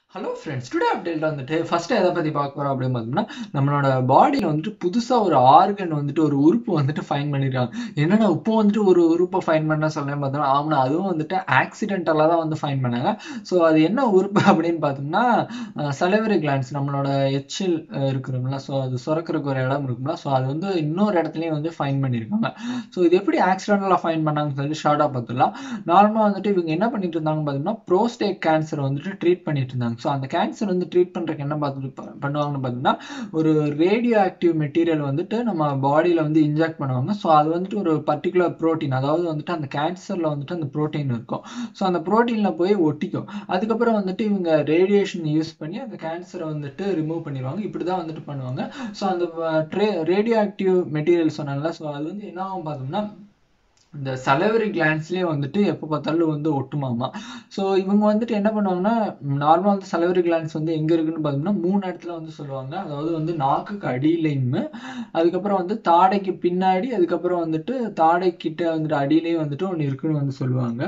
hello friends today update வந்துட்டு first எதை பற்றி பார்க்க போகிறோம் அப்படின்னு பார்த்தோம்னா நம்மளோட பாடியில் வந்துட்டு புதுசாக ஒரு ஆர்கன் வந்துட்டு ஒரு உறுப்பு வந்துட்டு ஃபைன் பண்ணியிருக்காங்க என்னடா இப்போ வந்துட்டு ஒரு உறுப்பை ஃபைன் பண்ண சொல்லேன் பார்த்தோம்னா ஆமாம் அதுவும் வந்துட்டு ஆக்சிடென்டலாக தான் வந்து ஃபைன் பண்ணாங்க ஸோ அது என்ன உறுப்பு அப்படின்னு பார்த்தோம்னா சலவரி கிளான்ஸ் நம்மளோட எச்சில் இருக்கிறோம்ல ஸோ அது சுரக்கிறதுக்கு ஒரு இடம் இருக்கும்ல ஸோ அது வந்து இன்னொரு இடத்துலையும் வந்து ஃபைன் பண்ணியிருக்காங்க ஸோ இது எப்படி ஆக்சிடென்டலாக ஃபைன் பண்ணாங்கன்னு சொல்லி ஷார்ட்டாக பார்த்துடலாம் நார்மலாக வந்துட்டு இவங்க என்ன பண்ணிட்டு இருந்தாங்கன்னு பார்த்தோம்னா ப்ரோஸ்டேட் கேன்சர் வந்துட்டு ட்ரீட் பண்ணிட்டு இருந்தாங்க ஸோ அந்த கேன்சர் வந்து ட்ரீட் பண்ணுறதுக்கு என்ன பார்த்துட்டு ப- பண்ணுவாங்கன்னு பார்த்தீங்கன்னா ஒரு ரேடியோ ஆக்டிவ் மெட்டீரியல் வந்துட்டு நம்ம பாடியில் வந்து இன்ஜெக்ட் பண்ணுவாங்க ஸோ அது வந்துட்டு ஒரு பர்டிகுலர் ப்ரோட்டீன் அதாவது வந்துட்டு அந்த கேன்சரில் வந்துட்டு அந்த ப்ரோட்டீன் இருக்கும் ஸோ அந்த ப்ரோட்டீனில் போய் ஒட்டிக்கும் அதுக்கப்புறம் வந்துட்டு இவங்க ரேடியேஷன் யூஸ் பண்ணி அந்த கேன்சரை வந்துட்டு ரிமூவ் பண்ணிடுவாங்க இப்படி தான் வந்துட்டு பண்ணுவாங்க ஸோ அந்த ட்ரே ரேடியோ ஆக்டிவ் மெட்டீரியல் சொன்னால ஸோ அது வந்து என்ன ஆகும் பார்த்தோம்னா இந்த சலவரி கிளான்ஸ்லேயே வந்துட்டு எப்போ பார்த்தாலும் வந்து ஒட்டுமாமா ஸோ இவங்க வந்துட்டு என்ன பண்ணுவாங்கன்னா நார்மலாக வந்து சலவரி கிளான்ஸ் வந்து எங்கே இருக்குன்னு பார்த்தோம்னா மூணு இடத்துல வந்து சொல்லுவாங்க அதாவது வந்து நாக்குக்கு அடியிலையுமே அதுக்கப்புறம் வந்து தாடைக்கு பின்னாடி அதுக்கப்புறம் வந்துட்டு தாடைக்கிட்ட வந்துட்டு அடியிலையும் வந்துட்டு ஒன்று இருக்குன்னு வந்து சொல்லுவாங்க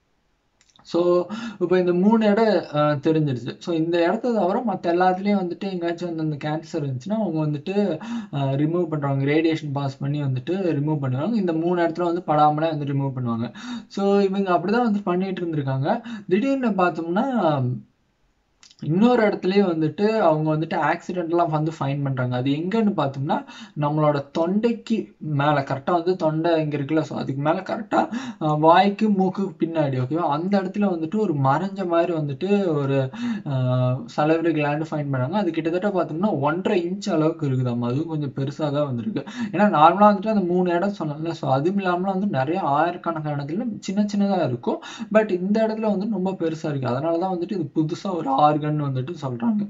ஸோ இப்போ இந்த மூணு இடம் அஹ், தெரிஞ்சிருச்சு ஸோ இந்த இடத்த தவிர மற்ற எல்லாத்துலேயும் வந்துட்டு எங்கேயாச்சும் வந்து அந்த கேன்சர் இருந்துச்சுன்னா அவங்க வந்துட்டு ரிமூவ் பண்ணுறாங்க ரேடியேஷன் பாஸ் பண்ணி வந்துட்டு ரிமூவ் பண்ணுவாங்க இந்த மூணு இடத்துல வந்து படாமலே வந்து ரிமூவ் பண்ணுவாங்க ஸோ இவங்க அப்படிதான் வந்து பண்ணிட்டு இருந்திருக்காங்க திடீர்னு பார்த்தோம்னா இன்னொரு இடத்துலயே வந்துட்டு அவங்க வந்துட்டு ஆக்சிடென்ட்லாம் வந்து ஃபைன் பண்றாங்க அது எங்கன்னு பார்த்தோம்னா நம்மளோட தொண்டைக்கு மேல கரெக்டா வந்து தொண்டை இங்க இருக்குல்ல ஸோ அதுக்கு மேல கரெக்டா வாய்க்கு மூக்குக்கு பின்னாடி ஓகேவா அந்த இடத்துல வந்துட்டு ஒரு மறைஞ்ச மாதிரி வந்துட்டு ஒரு சலவரி கிளாண்டு ஃபைன் பண்ணாங்க அது கிட்டத்தட்ட பார்த்தோம்னா ஒன்றரை இன்ச் அளவுக்கு இருக்குதாம்மா அதுவும் கொஞ்சம் பெருசாக தான் வந்திருக்கு ஏன்னா நார்மலாக வந்துட்டு அந்த மூணு இடம் சொன்னேன்ல ஸோ அதுவும் இல்லாமல் வந்து நிறைய ஆயிரக்கணக்கான இடத்துல சின்ன சின்னதாக இருக்கும் பட் இந்த இடத்துல வந்து ரொம்ப பெருசாக இருக்குது அதனால தான் வந்துட்டு இது புதுசாக ஒரு ஆர்கன் வந்துட்டு சொல்கிறாங்க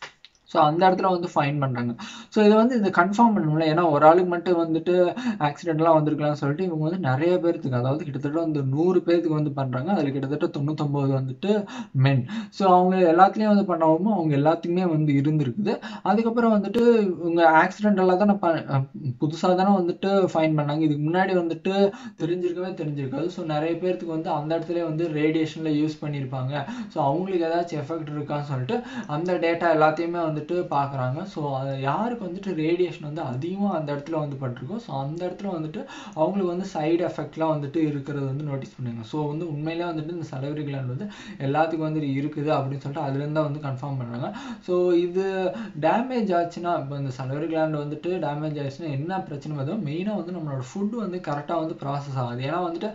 ஸோ அந்த இடத்துல வந்து ஃபைன் பண்ணுறாங்க ஸோ இதை வந்து இது கன்ஃபார்ம் பண்ணணும்ல ஏன்னா ஒரு ஆளுக்கு மட்டும் வந்துட்டு ஆக்சிடென்ட்லாம் வந்திருக்கலாம்னு சொல்லிட்டு இவங்க வந்து நிறைய பேர்த்துக்கு அதாவது கிட்டத்தட்ட வந்து நூறு பேர்த்துக்கு வந்து பண்ணுறாங்க அதில் கிட்டத்தட்ட தொண்ணூத்தொம்பது வந்துட்டு மென் ஸோ அவங்க எல்லாத்துலேயும் வந்து பண்ணவும் அவங்க எல்லாத்துக்குமே வந்து இருந்திருக்குது அதுக்கப்புறம் வந்துட்டு இவங்க ஆக்சிடென்டெல்லாம் தானே ப புதுசாக தானே வந்துட்டு ஃபைன் பண்ணாங்க இதுக்கு முன்னாடி வந்துட்டு தெரிஞ்சிருக்கவே தெரிஞ்சிருக்காது ஸோ நிறைய பேர்த்துக்கு வந்து அந்த இடத்துல வந்து ரேடியேஷனில் யூஸ் பண்ணியிருப்பாங்க ஸோ அவங்களுக்கு ஏதாச்சும் எஃபெக்ட் இருக்கான்னு சொல்லிட்டு அந்த டேட்டா எல்லாத்தையுமே வந்துட்டு பார்க்குறாங்க ஸோ அது யாருக்கு வந்துட்டு ரேடியேஷன் வந்து அதிகமாக அந்த இடத்துல வந்து பட்டிருக்கோ ஸோ அந்த இடத்துல வந்துட்டு அவங்களுக்கு வந்து சைடு எஃபெக்ட்லாம் வந்துட்டு இருக்கிறது வந்து நோட்டீஸ் பண்ணுங்க ஸோ வந்து உண்மையிலே வந்துட்டு இந்த சலவரி கிளாண்ட் வந்து எல்லாத்துக்கும் வந்து இருக்குது அப்படின்னு சொல்லிட்டு அதுலேருந்து தான் வந்து கன்ஃபார்ம் பண்ணுறாங்க ஸோ இது டேமேஜ் ஆச்சுன்னா இப்போ இந்த சலவரி கிளாண்ட் வந்துட்டு டேமேஜ் ஆச்சுன்னா என்ன பிரச்சனை பார்த்தோம் மெயினாக வந்து நம்மளோட ஃபுட் வந்து கரெக்டாக வந்து ப்ராசஸ் ஆகுது ஏன்னா வந்துட்டு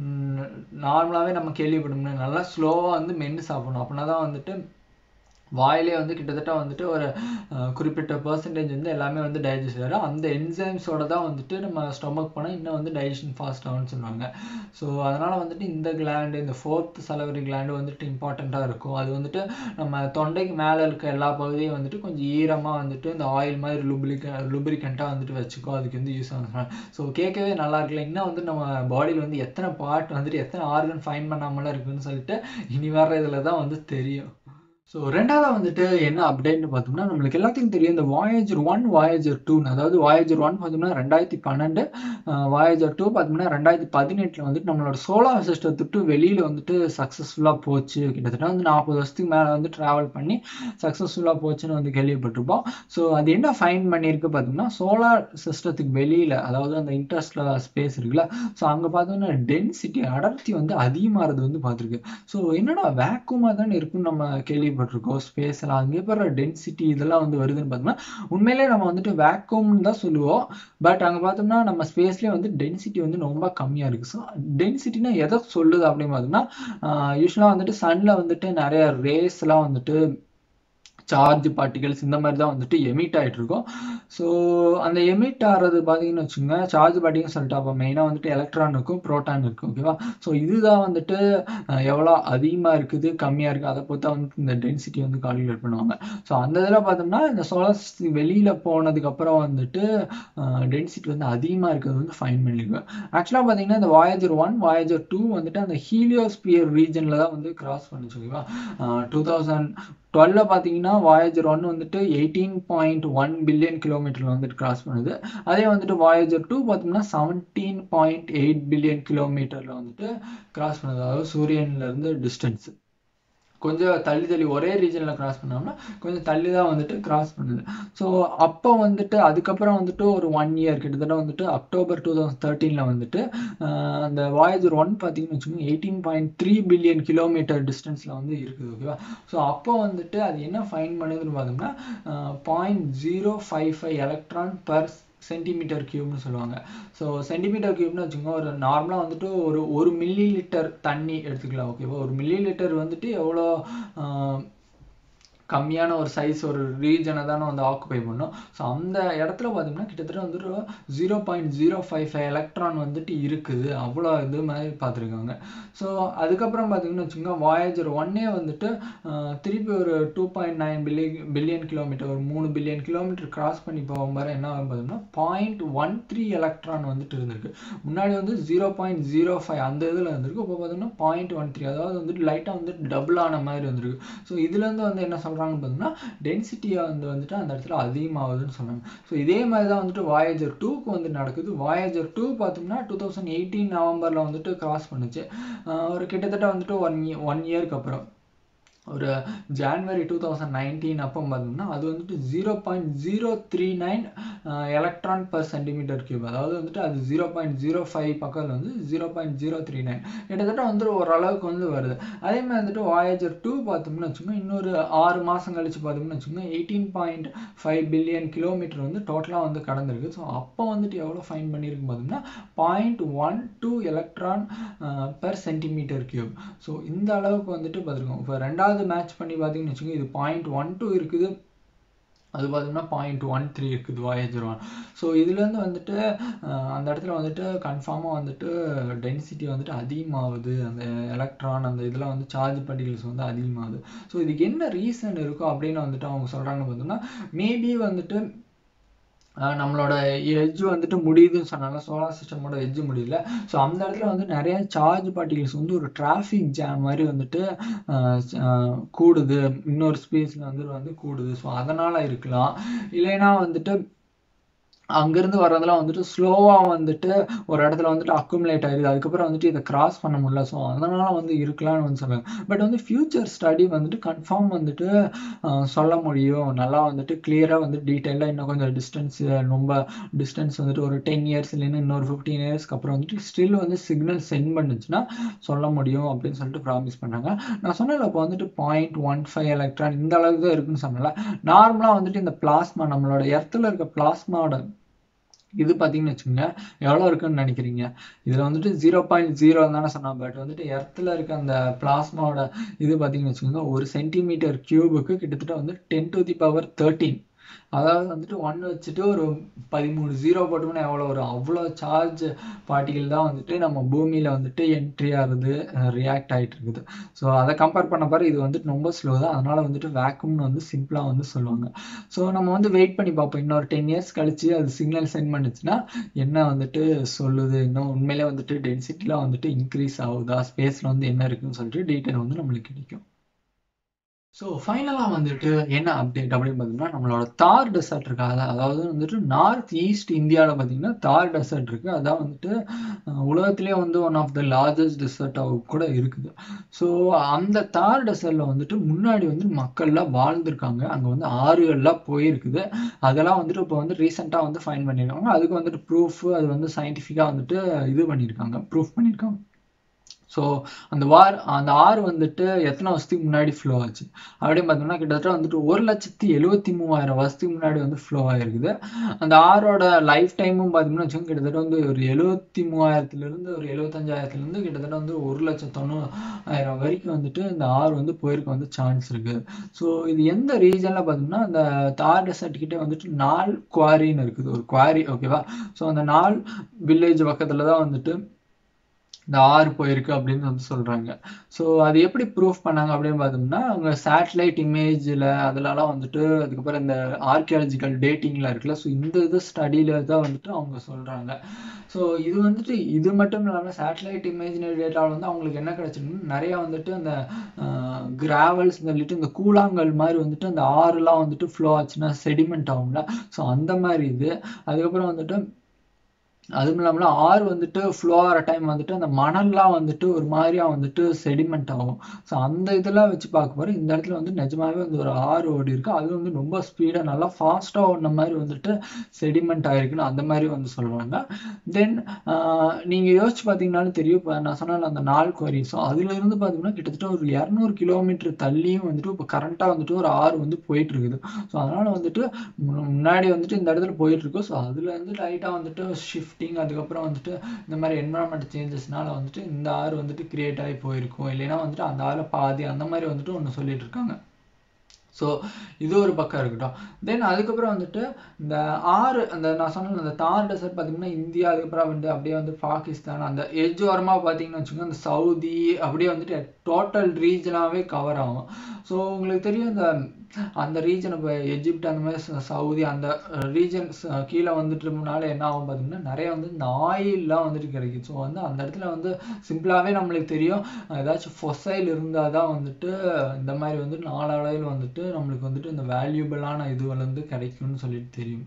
நார்மலாகவே நம்ம கேள்விப்பட்டோம்னா நல்லா ஸ்லோவாக வந்து மென்று சாப்பிடணும் அப்படின்னா தான் வந்துட்டு வாயிலே வந்து கிட்டத்தட்ட வந்துட்டு ஒரு அஹ், குறிப்பிட்ட பர்சன்டேஜ் வந்து எல்லாமே வந்து டைஜஸ்ட் ஆகிடும் அந்த என்சைம்ஸோட தான் வந்துட்டு நம்ம ஸ்டொமக் போனால் இன்னும் வந்து டைஜஷன் ஃபாஸ்ட் ஆகும்னு சொல்லுவாங்க ஸோ அதனால் வந்துட்டு இந்த கிளாண்டு இந்த ஃபோர்த் சலவரி கிளாண்டு வந்துட்டு இம்பார்ட்டண்ட்டாக இருக்கும் அது வந்துட்டு நம்ம தொண்டைக்கு மேலே இருக்க எல்லா பகுதியும் வந்துட்டு கொஞ்சம் ஈரமாக வந்துட்டு இந்த ஆயில் மாதிரி லுப்ளிக லுப்ரிகண்ட்டாக வந்துட்டு வச்சுக்கோ அதுக்கு வந்து யூஸ் ஆகும் ஸோ கேட்கவே நல்லா இருக்குல்ல இன்னும் வந்து நம்ம பாடியில் வந்து எத்தனை பார்ட் வந்துட்டு எத்தனை ஆர்கன் ஃபைன் பண்ணாமலாம் இருக்குன்னு சொல்லிட்டு இனி வர்ற இதில் தான் வந்து தெரியும் ஸோ ரெண்டாவது வந்துட்டு என்ன அப்டேட்னு பார்த்தோம்னா நம்மளுக்கு எல்லாத்துக்கும் தெரியும் இந்த வாயேஜர் ஒன் வாயேஜர் டூன்னு அதாவது வாயேஜர் ஒன் பார்த்தோம்னா ரெண்டாயிரத்தி பன்னெண்டு வாயேஜர் டூ பார்த்தோம்னா ரெண்டாயிரத்தி பதினெட்டில் வந்துட்டு நம்மளோட சோலார் சிஸ்டத்தை விட்டு வெளியில் வந்துட்டு சக்ஸஸ்ஃபுல்லாக போச்சு கிட்டத்தட்ட வந்து நாற்பது வருஷத்துக்கு மேலே வந்து ட்ராவல் பண்ணி சக்ஸஸ்ஃபுல்லாக போச்சுன்னு வந்து கேள்விப்பட்டிருப்போம் ஸோ அது என்ன ஃபைன் பண்ணியிருக்கு பார்த்தோம்னா சோலார் சிஸ்டத்துக்கு வெளியில் அதாவது அந்த இன்ட்ரெஸ்ட்ல ஸ்பேஸ் இருக்குல்ல ஸோ அங்கே பார்த்தோம்னா டென்சிட்டி அடர்த்தி வந்து அதிகமாகிறது வந்து பார்த்துருக்கு ஸோ என்னடா வேக்குமாக தானே இருக்குன்னு நம்ம கேள்விப்பட்டிருக்கோம் ஸ்பேஸ் எல்லாம் அங்கே போகிற டென்சிட்டி இதெல்லாம் வந்து வருதுன்னு பார்த்தோம்னா உண்மையிலே நம்ம வந்துட்டு வேக்கும்னு தான் சொல்லுவோம் பட் அங்கே பார்த்தோம்னா நம்ம ஸ்பேஸ்லேயே வந்து டென்சிட்டி வந்து ரொம்ப கம்மியாக இருக்குது ஸோ டென்சிட்டினா எதை சொல்லுது அப்படின்னு பார்த்தோம்னா யூஸ்வலாக வந்துட்டு சன்னில் வந்துட்டு நிறைய ரேஸ்லாம் வந்துட்டு சார்ஜ் பார்ட்டிகல்ஸ் இந்த மாதிரி தான் வந்துட்டு எமிட் ஆகிட்டு இருக்கும் ஸோ அந்த எமிட் ஆகிறது பார்த்தீங்கன்னு வச்சுக்கோங்க சார்ஜ் பார்ட்டிகல் சொல்லிட்டு அப்போ மெயினாக வந்துட்டு எலக்ட்ரான் இருக்கும் ப்ரோட்டான் இருக்கும் ஓகேவா ஸோ இதுதான் வந்துட்டு அஹ், எவ்வளோ அதிகமாக இருக்குது கம்மியாக இருக்குது அதை பொறுத்தா வந்துட்டு இந்த டென்சிட்டி வந்து கால்குலேட் பண்ணுவாங்க ஸோ அந்த இதில் பார்த்தோம்னா இந்த சோலார் வெளியில் போனதுக்கப்புறம் வந்துட்டு டென்சிட்டி வந்து அதிகமாக இருக்கிறது வந்து ஃபைன் பண்ணியிருக்கோம் ஆக்சுவலாக பார்த்தீங்கன்னா இந்த வாயேஜர் ஒன் வாயேஜர் டூ வந்துட்டு அந்த ஹீலியோஸ்பியர் ரீஜனில் தான் வந்து கிராஸ் பண்ணுச்சு ஓகேவா டூ தௌசண்ட் டுவெல்ல பார்த்தீங்கன்னா வாயேஜர் ஒன் வந்துட்டு eighteen point one billion kilometre வந்துட்டு கிராஸ் பண்ணுது அதே வந்துட்டு வாயேஜர் டூ பார்த்தோம்னா செவன்டீன் பாயிண்ட் எயிட் பில்லியன் கிலோமீட்டரில் வந்துட்டு கிராஸ் பண்ணுது அதாவது சூரியன்ல இருந்து டிஸ்டன்ஸ் கொஞ்சம் தள்ளி தள்ளி ஒரே ரீஜனில் கிராஸ் பண்ணோம்னா கொஞ்சம் தள்ளி தான் வந்துட்டு கிராஸ் பண்ணுது ஸோ அப்போ வந்துட்டு அதுக்கப்புறம் வந்துட்டு ஒரு ஒன் இயர் கிட்டத்தட்ட வந்துட்டு அக்டோபர் டூ தௌசண்ட் தேர்ட்டீனில் வந்துட்டு ஆஹ் அந்த வாயேஜர் ஒன் பார்த்தீங்கன்னு வச்சுக்கோங்க eighteen point three billion kilometre டிஸ்டன்ஸில் வந்து இருக்குது ஓகேவா ஸோ அப்போ வந்துட்டு அது என்ன ஃபைன் பண்ணுதுன்னு பார்த்தோம்னா point zero five five electron per centimetre கியூப்னு சொல்லுவாங்க ஸோ சென்டிமீட்டர் கியூப்னு வச்சுக்கோங்க ஒரு நார்மலாக வந்துட்டு ஒரு ஒரு மில்லி லிட்டர் தண்ணி எடுத்துக்கலாம் ஓகேவா ஒரு மில்லி லிட்டர் வந்துட்டு எவ்வளோ ஆஹ், கம்மியான ஒரு சைஸ் ஒரு ரீஜனை தானே வந்து ஆக்குபை பண்ணும் ஸோ அந்த இடத்துல பார்த்தீங்கன்னா கிட்டத்தட்ட வந்துட்டு zero point zero five five electron வந்துட்டு இருக்குது அவ்வளோ இது மாதிரி பார்த்துருக்காங்க ஸோ அதுக்கப்புறம் பார்த்தீங்கன்னு வச்சுக்கோங்க வாயேஜர் ஒன்னே வந்துட்டு ஆஹ், திருப்பி ஒரு two point nine billion billion kilometre ஒரு மூணு பில்லியன் கிலோமீட்டர் கிராஸ் பண்ணி போகும்போது என்ன ஆகும் பார்த்தோம்னா பாயிண்ட் ஒன் த்ரீ எலக்ட்ரான் வந்துட்டு இருந்திருக்கு முன்னாடி வந்து ஜீரோ பாயிண்ட் ஜீரோ ஃபைவ் அந்த இதில் இருந்திருக்கு இப்போ பார்த்தோம்னா பாயிண்ட் ஒன் த்ரீ அதாவது வந்துட்டு லைட்டாக வந்துட்டு டபுள் ஆன மாதிரி வந்திருக்கு ஸோ இதுலேருந்து வந்து என்ன சொல்கிறாங்கன்னு பார்த்தோம்னா டென்சிட்டியை வந்து வந்துட்டு அந்த இடத்துல அதிகமாகுதுன்னு சொன்னாங்க ஸோ இதே மாதிரி தான் வந்துட்டு வாயேஜர் டூக்கு வந்து நடக்குது வாயேஜர் டூ பார்த்தோம்னா டூ தௌசண்ட் எயிட்டீன் நவம்பரில் வந்துட்டு கிராஸ் பண்ணுச்சு ஆஹ் ஒரு கிட்டத்தட்ட வந்துட்டு ஒன் ஒன் இயர்க்கு அப்புறம் ஒரு ஜான்வரி டூ தௌசண்ட் நைன்டீன் அப்போ பார்த்தோம்னா அது வந்துட்டு zero point zero three nine electron per centimetre cube அதாவது வந்துட்டு அது ஜீரோ பாயிண்ட் ஜீரோ ஃபைவ் பக்கத்தில் வந்து zero point zero three nine கிட்டத்தட்ட வந்து ஓரளவுக்கு வந்து வருது அதே மாதிரி வந்துட்டு வாயேஜர் டூ பார்த்தோம்னு வச்சுக்கோங்க இன்னொரு ஆறு மாதம் கழிச்சு பார்த்தோம்னு வச்சுக்கோங்க eighteen point five billion kilometre வந்து டோட்டலாக வந்து கடந்திருக்கு ஸோ அப்போ வந்துட்டு எவ்வளோ ஃபைன் பண்ணியிருக்கு பார்த்தோம்னா point one two electron per centimetre cube so இந்த அளவுக்கு வந்துட்டு பார்த்துருக்கோம் இப்போ ரெண்டாவது மேட்ச் பண்ணி பார்த்தீங்கன்னு வச்சுக்கோங்க இது பாயிண்ட் ஒன் டூ இருக்குது அது பார்த்தோம்னா பாயிண்ட் ஒன் த்ரீ இருக்குது வாயேஜர் ஒன் ஸோ இதுலேருந்து வந்துட்டு அஹ், அந்த இடத்துல வந்துட்டு கன்ஃபார்மாக வந்துட்டு டென்சிட்டி வந்துட்டு அதிகமாகுது அந்த எலக்ட்ரான் அந்த இதில் வந்து சார்ஜ் பார்ட்டிகல்ஸ் வந்து அதிகமாகுது ஸோ இதுக்கு என்ன ரீசன் இருக்கும் அப்படின்னு வந்துட்டு அவங்க சொல்கிறாங்கன்னு பார்த்தோம்னா மேபி வந்துட்டு அஹ் நம்மளோட எட்ஜ் வந்துட்டு முடியுதுன்னு சொன்னாங்க சோலார் சிஸ்டமோட எட்ஜ் முடியல ஸோ அந்த இடத்துல வந்து நிறைய சார்ஜ் பார்ட்டிகல்ஸ் வந்து ஒரு டிராஃபிக் ஜாம் மாதிரி வந்துட்டு அஹ் அஹ் கூடுது இன்னொரு ஸ்பேஸில் வந்து வந்து கூடுது ஸோ அதனால இருக்கலாம் இல்லைன்னா வந்துட்டு அங்கேருந்து வர்றதெல்லாம் வந்துட்டு ஸ்லோவாக வந்துட்டு ஒரு இடத்துல வந்துட்டு அக்குமுலேட் ஆயிடுது அதுக்கப்புறம் வந்துட்டு இதை கிராஸ் பண்ண முடியல ஸோ அதனால வந்து இருக்கலாம்னு வந்து சொல்லுவாங்க பட் வந்து ஃபியூச்சர் ஸ்டடி வந்துட்டு கன்ஃபார்ம் வந்துட்டு ஆஹ் சொல்ல முடியும் நல்லா வந்துட்டு கிளியராக வந்து டீட்டெயிலாக இன்னும் கொஞ்சம் டிஸ்டன்ஸ் ரொம்ப டிஸ்டன்ஸ் வந்துட்டு ஒரு டென் இயர்ஸ் இல்லைன்னா இன்னொரு ஃபிஃப்டீன் இயர்ஸ்க்கு அப்புறம் வந்துட்டு ஸ்டில் வந்து சிக்னல் சென்ட் பண்ணுச்சுன்னா சொல்ல முடியும் அப்படின்னு சொல்லிட்டு ப்ராமிஸ் பண்ணாங்க நான் சொன்னேன்ல இப்போ வந்துட்டு பாயிண்ட் ஒன் ஃபைவ் எலக்ட்ரான் இந்த அளவுக்கு தான் இருக்குன்னு சொன்னல நார்மலாக வந்துட்டு இந்த பிளாஸ்மா நம்மளோட எர்த்தில் இருக்க பிளாஸ்மாவோட இது பார்த்தீங்கன்னு வச்சுக்கோங்க எவ்வளோ இருக்குன்னு நினைக்கிறீங்க இதில் வந்துட்டு ஜீரோ பாயிண்ட் ஜீரோ தானே சொன்னோம் பட் வந்துட்டு எர்த்தில் இருக்க அந்த பிளாஸ்மாவோட இது பார்த்தீங்கன்னு வச்சுக்கோங்க ஒரு சென்டிமீட்டர் கியூபுக்கு கிட்டத்தட்ட வந்து ten to the power thirteen அதாவது வந்துட்டு ஒன் வச்சுட்டு ஒரு பதிமூணு ஜீரோ போட்டோம்னா எவ்வளோ வரும் அவ்வளோ சார்ஜ் பார்ட்டிகள் தான் வந்துட்டு நம்ம பூமியில் வந்துட்டு என்ட்ரி ஆகுது ரியாக்ட் ஆகிட்டு இருக்குது ஸோ அதை கம்பேர் பண்ண பாரு இது வந்துட்டு ரொம்ப ஸ்லோ தான் அதனால வந்துட்டு வேக்கும்னு வந்து சிம்பிளாக வந்து சொல்லுவாங்க ஸோ நம்ம வந்து வெயிட் பண்ணி பார்ப்போம் இன்னொரு டென் இயர்ஸ் கழிச்சு அது சிக்னல் சென்ட் பண்ணுச்சுன்னா என்ன வந்துட்டு சொல்லுது இன்னும் உண்மையிலே வந்துட்டு டென்சிட்டிலாம் வந்துட்டு இன்க்ரீஸ் ஆகுதா ஸ்பேஸில் வந்து என்ன இருக்குன்னு சொல்லிட்டு டீட்டெயில் வந்து நம்மளுக்கு கிடைக்கும் ஸோ ஃபைனலாக வந்துட்டு என்ன அப்டேட் அப்படின்னு பார்த்தீங்கன்னா நம்மளோட தார் டெசர்ட் இருக்கு அத- அதாவது வந்துட்டு நார்த் ஈஸ்ட் இந்தியாவில் பார்த்தீங்கன்னா தார் டெசர்ட் இருக்கு அதான் வந்துட்டு அஹ், உலகத்திலேயே வந்து ஒன் ஆஃப் த லார்ஜஸ்ட் டெசர்ட்டாக கூட இருக்குது ஸோ அந்த தார் டெசர்ட்ல வந்துட்டு முன்னாடி வந்து மக்கள்லாம் வாழ்ந்திருக்காங்க அங்கே வந்து ஆறுகள்லாம் போயிருக்குது அதெல்லாம் வந்துட்டு இப்போ வந்து ரீசெண்டாக வந்து ஃபைன் பண்ணியிருக்காங்க அதுக்கு வந்துட்டு ப்ரூஃப் அது வந்து சயின்டிஃபிக்காக வந்துட்டு இது பண்ணியிருக்காங்க ப்ரூஃப் பண்ணியிருக்காங்க ஸோ அந்த வார் அந்த ஆறு வந்துட்டு எத்தனை வருஷத்துக்கு முன்னாடி ஃப்ளோ ஆச்சு அப்படின்னு பார்த்தோம்னா கிட்டத்தட்ட வந்துட்டு ஒரு லட்சத்தி எழுபத்தி மூவாயிரம் வருஷத்துக்கு முன்னாடி வந்து ஃப்ளோ ஆயிருக்குது அந்த ஆறோட லைஃப் டைமும் பார்த்தோம்னா வச்சுக்கோங்க கிட்டத்தட்ட வந்து ஒரு எழுபத்தி மூவாயிரத்துலேருந்து ஒரு எழுபத்தஞ்சாயிரத்துலேருந்து கிட்டத்தட்ட வந்து ஒரு லட்சம் தொண்ணூறாயிரம் வரைக்கும் வந்துட்டு இந்த ஆறு வந்து போயிருக்க வந்து சான்ஸ் இருக்கு ஸோ இது எந்த ரீஜனில் பார்த்தோம்னா அந்த தார் டெசர்ட் கிட்ட வந்துட்டு நால் குவாரின்னு இருக்குது ஒரு குவாரி ஓகேவா ஸோ அந்த நால் வில்லேஜ் பக்கத்தில் தான் வந்துட்டு இந்த ஆறு போயிருக்கு அப்படின்னு வந்து சொல்றாங்க ஸோ அது எப்படி ப்ரூஃப் பண்ணாங்க அப்படின்னு பார்த்தோம்னா அவங்க சேட்டலைட் இமேஜில் அதுலலாம் வந்துட்டு அதுக்கப்புறம் இந்த ஆர்கியாலஜிக்கல் டேட்டிங்ல இருக்குல்ல ஸோ இந்த இது ஸ்டடியில தான் வந்துட்டு அவங்க சொல்றாங்க ஸோ இது வந்துட்டு இது மட்டும் இல்லாமல் சேட்டலைட் இமேஜினரி டேட்டாவில் வந்து அவங்களுக்கு என்ன கிடைச்சிருக்குன்னா நிறைய வந்துட்டு அந்த கிராவல்ஸ் சொல்லிட்டு இந்த கூழாங்கல் மாதிரி வந்துட்டு அந்த ஆறுலாம் வந்துட்டு ஃப்ளோ ஆச்சுன்னா செடிமெண்ட் ஆகும்ல ஸோ அந்த மாதிரி இது அதுக்கப்புறம் வந்துட்டு அதுவும் இல்லாமல் ஆறு வந்துட்டு ஃப்ளோ ஆகிற டைம் வந்துட்டு அந்த மணல்லாம் வந்துட்டு ஒரு மாதிரியா வந்துட்டு செடிமெண்ட் ஆகும் ஸோ அந்த இதெல்லாம் வச்சு பார்க்க போகிறோம் இந்த இடத்துல வந்து நிஜமாவே வந்து ஒரு ஆறு ஓடி இருக்கு அது வந்து ரொம்ப ஸ்பீடாக நல்லா ஃபாஸ்ட்டாக ஓடின மாதிரி வந்துட்டு செடிமெண்ட் ஆயிருக்குன்னு அந்த மாதிரி வந்து சொல்லுவாங்க தென் நீங்கள் யோசிச்சு பார்த்தீங்கன்னாலும் தெரியும் இப்போ நான் சொன்ன அந்த நாள் குவரி ஸோ அதுலேருந்து பார்த்தீங்கன்னா கிட்டத்தட்ட ஒரு இரநூறு கிலோமீட்டர் தள்ளியும் வந்துட்டு இப்போ கரண்ட்டாக வந்துட்டு ஒரு ஆறு வந்து போயிட்டு இருக்குது ஸோ அதனால் வந்துட்டு முன்னாடி வந்துட்டு இந்த இடத்துல போயிட்டு இருக்கோம் ஸோ அதுல இருந்து லைட்டாக வந்துட்டு ஷிஃப்டிங் அதுக்கப்புறம் வந்துட்டு இந்த மாதிரி என்வரான்மெண்ட் சேஞ்சஸ்னால வந்துட்டு இந்த ஆறு வந்துட்டு கிரியேட் ஆகி போயிருக்கும் இல்லைன்னா வந்துட்டு அந்த ஆறு பாதி அந்த மாதிரி வந்துட்டு ஒன்று சொல்லிட்டு இருக்காங்க ஸோ இது ஒரு பக்கம் இருக்கட்டும் தென் அதுக்கப்புறம் வந்துட்டு இந்த ஆறு அந்த நான் சொன்ன அந்த தார் டெசர்ட் பார்த்தீங்கன்னா இந்தியா அதுக்கப்புறம் வந்து அப்படியே வந்து பாகிஸ்தான் அந்த எஜ் ஓரமாக பார்த்தீங்கன்னு வச்சுக்கோங்க அந்த சவுதி அப்படியே வந்துட்டு டோட்டல் ரீஜனாகவே கவர் ஆகும் ஸோ உங்களுக்கு தெரியும் இந்த அந்த ரீஜன் இப்போ எஜிப்ட் அந்த மாதிரி சவுதி அந்த ரீஜன்ஸ் கீழே வந்துட்டுனால என்ன ஆகும் பார்த்தீங்கன்னா நிறைய வந்து இந்த ஆயில்லாம் வந்துட்டு கிடைக்கும் ஸோ வந்து அந்த இடத்துல வந்து சிம்பிளாகவே நம்மளுக்கு தெரியும் ஏதாச்சும் ஃபொசைல் இருந்தால் தான் வந்துட்டு இந்த மாதிரி வந்து நாளடைவில் வந்துட்டு நம்மளுக்கு வந்துட்டு இந்த வேல்யூபிளான இது வந்து கிடைக்கும்னு சொல்லிட்டு தெரியும்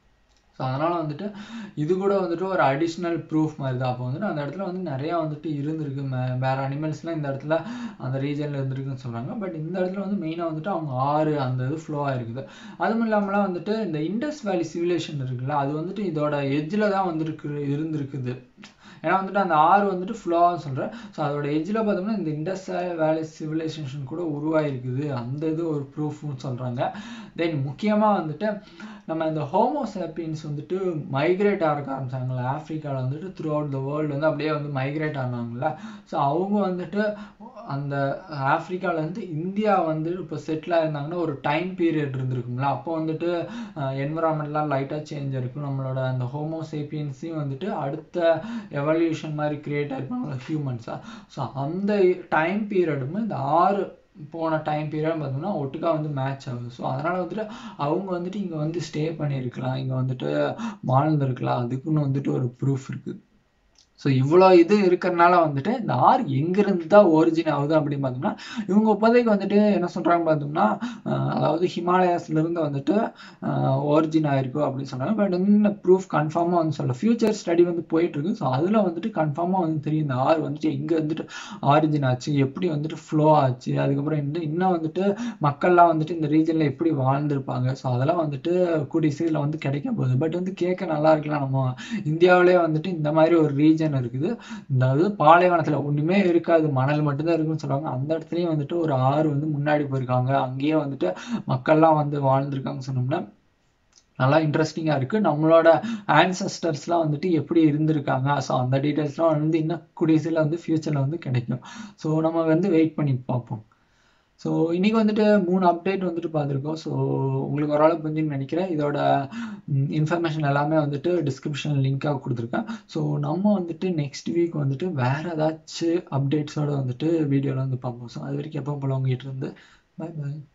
ஸோ அதனால் வந்துட்டு இது கூட வந்துட்டு ஒரு அடிஷ்னல் ப்ரூஃப் மாதிரி தான் அப்போ வந்துட்டு அந்த இடத்துல வந்து நிறையா வந்துட்டு இருந்திருக்கு மே வேறு அனிமல்ஸ்லாம் இந்த இடத்துல அந்த ரீஜனில் இருந்திருக்குன்னு சொல்கிறாங்க பட் இந்த இடத்துல வந்து மெயினாக வந்துட்டு அவங்க ஆறு அந்த இது ஃப்ளோ ஆகிருக்குது அதுவும் இல்லாமலாம் வந்துட்டு இந்த இண்டஸ் வேலி சிவிலேஷன் இருக்குல்ல அது வந்துட்டு இதோட எஜ்ஜில் தான் வந்துருக்கு இருந்திருக்குது ஏன்னா வந்துட்டு அந்த ஆறு வந்துட்டு ஃப்ளோவான்னு சொல்கிறேன் ஸோ அதோட எஜ்ஜில் பார்த்தோம்னா இந்த இண்டஸ் வேலி சிவிலைசேஷன் கூட உருவாயிருக்குது அந்த இது ஒரு ப்ரூஃப்னு சொல்கிறாங்க தென் முக்கியமாக வந்துட்டு நம்ம இந்த ஹோமோசாப்பியன்ஸ் வந்துட்டு மைக்ரேட் ஆக ஆரம்பிச்சாங்களா ஆஃப்ரிக்காவில் வந்துட்டு த்ரூ அவுட் த வேர்ல்டு வந்து அப்படியே வந்து மைக்ரேட் ஆனாங்களா ஸோ அவங்க வந்துட்டு அந்த ஆஃப்ரிக்காவிலேருந்து இந்தியா வந்து இப்போ செட்டில் ஆயிருந்தாங்கன்னா ஒரு டைம் பீரியட் இருந்திருக்குங்களா அப்போ வந்துட்டு என்விரான்மெண்ட்லாம் லைட்டாக சேஞ்ச் இருக்கும் நம்மளோட அந்த ஹோமோசேப்பியன்ஸையும் வந்துட்டு அடுத்த எவல்யூஷன் மாதிரி கிரியேட் ஆயிருப்பாங்களா ஹியூமன்ஸாக ஸோ அந்த டைம் பீரியடுமே இந்த ஆறு போன டைம் பீரியட் பார்த்தோம்னா ஒட்டுக்கா வந்து மேட்ச் ஆகுது ஸோ அதனால் வந்துட்டு அவங்க வந்துட்டு இங்கே வந்து ஸ்டே பண்ணியிருக்கலாம் இங்கே வந்துட்டு வாழ்ந்துருக்கலாம் அதுக்குன்னு வந்துட்டு ஒரு ப்ரூஃப் இருக்குது ஸோ இவ்வளோ இது இருக்கிறனால வந்துட்டு இந்த ஆறு எங்கிருந்து தான் ஒரிஜின் ஆகுது அப்படின்னு பார்த்தோம்னா இவங்க இப்போதைக்கு வந்துட்டு என்ன சொல்கிறாங்க பார்த்தோம்னா அதாவது ஹிமாலயாஸ்லேருந்து வந்துட்டு ஒரிஜின் ஆயிருக்கும் அப்படின்னு சொல்கிறாங்க பட் இன்னும் ப்ரூஃப் கன்ஃபார்மாக வந்து சொல்ல ஃபியூச்சர் ஸ்டடி வந்து போயிட்டுருக்கு ஸோ அதில் வந்துட்டு கன்ஃபார்மாக வந்து தெரியும் இந்த ஆறு வந்துட்டு எங்கே வந்துட்டு ஆரிஜின் ஆச்சு எப்படி வந்துட்டு ஃப்ளோ ஆச்சு அதுக்கப்புறம் இன்னும் இன்னும் வந்துட்டு மக்கள்லாம் வந்துட்டு இந்த ரீஜனில் எப்படி வாழ்ந்திருப்பாங்க ஸோ அதெல்லாம் வந்துட்டு கூடிய சீரில் வந்து கிடைக்க போகுது பட் வந்து கேட்க நல்லா இருக்கலாம் நம்ம இந்தியாவிலே வந்துட்டு இந்த மாதிரி ஒரு ரீஜன் ரீஜன் இருக்குது அதாவது பாலைவனத்துல ஒண்ணுமே இருக்காது மணல் மட்டும்தான் இருக்குன்னு சொல்லுவாங்க அந்த இடத்துலயும் வந்துட்டு ஒரு ஆறு வந்து முன்னாடி போயிருக்காங்க அங்கேயே வந்துட்டு மக்கள்லாம் வந்து வாழ்ந்திருக்காங்க சொன்னோம்னா நல்லா இன்ட்ரெஸ்டிங்காக இருக்குது நம்மளோட ஆன்சஸ்டர்ஸ்லாம் வந்துட்டு எப்படி இருந்திருக்காங்க ஸோ அந்த டீட்டெயில்ஸ்லாம் வந்து இன்னும் குடியரசில் வந்து ஃப்யூச்சரில் வந்து கிடைக்கும் ஸோ நம்ம வந்து வெயிட் பண்ணி பார்ப்போம் ஸோ இன்றைக்கி வந்துட்டு மூணு அப்டேட் வந்துட்டு பார்த்துருக்கோம் ஸோ உங்களுக்கு ஓரளவு புரிஞ்சுன்னு நினைக்கிறேன் இதோட இன்ஃபர்மேஷன் எல்லாமே வந்துட்டு டிஸ்கிரிப்ஷன் லிங்காக கொடுத்துருக்கேன் ஸோ நம்ம வந்துட்டு நெக்ஸ்ட் வீக் வந்துட்டு வேறு ஏதாச்சும் அப்டேட்ஸோட வந்துட்டு வீடியோவில் வந்து பார்ப்போம் ஸோ அது வரைக்கும் எப்போ போல உங்ககிட்ட இருந்து பாய் பாய்